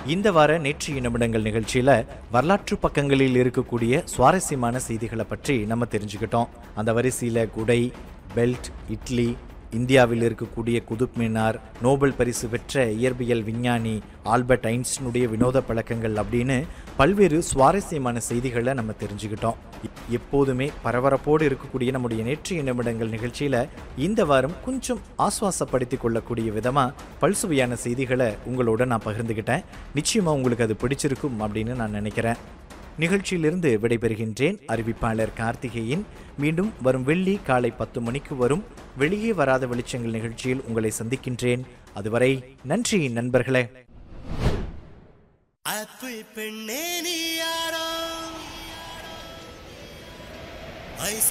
இந்த வார நேற்று நிமிடங்கள் நிகழ்ச்சியில வரலாற்று பக்கங்களில் இருக்கக்கூடிய சுவாரஸ்யமான செய்திகளை பற்றி நம்ம தெரிஞ்சுக்கிட்டோம் அந்த வரிசையில குடை பெல்ட் இட்லி இந்தியாவில் இருக்கக்கூடிய குதுப் மினார் நோபல் பரிசு பெற்ற இயற்பியல் விஞ்ஞானி ஆல்பர்ட் ஐன்ஸ்டனுடைய வினோத பழக்கங்கள் அப்படின்னு பல்வேறு சுவாரஸ்யமான செய்திகளை நம்ம தெரிஞ்சுக்கிட்டோம் எ- எப்போதுமே பரபரப்போடு இருக்கக்கூடிய நம்முடைய நேற்றைய நிமிடங்கள் நிகழ்ச்சியில இந்த வாரம் கொஞ்சம் ஆஸ்வாசப்படுத்திக் கொள்ளக்கூடிய விதமா பல்சுவையான செய்திகளை உங்களோட நான் பகிர்ந்துக்கிட்டேன் நிச்சயமா உங்களுக்கு அது பிடிச்சிருக்கும் அப்படின்னு நான் நினைக்கிறேன் நிகழ்ச்சியிலிருந்து விடைபெறுகின்றேன் அறிவிப்பாளர் கார்த்திகேயன் மீண்டும் வரும் வெள்ளி காலை பத்து மணிக்கு வரும் வெளியே வராத வெளிச்சங்கள் நிகழ்ச்சியில் உங்களை சந்திக்கின்றேன் அதுவரை நன்றி நண்பர்களே அப்பு பெண்ணே நீ யாரோ ஐ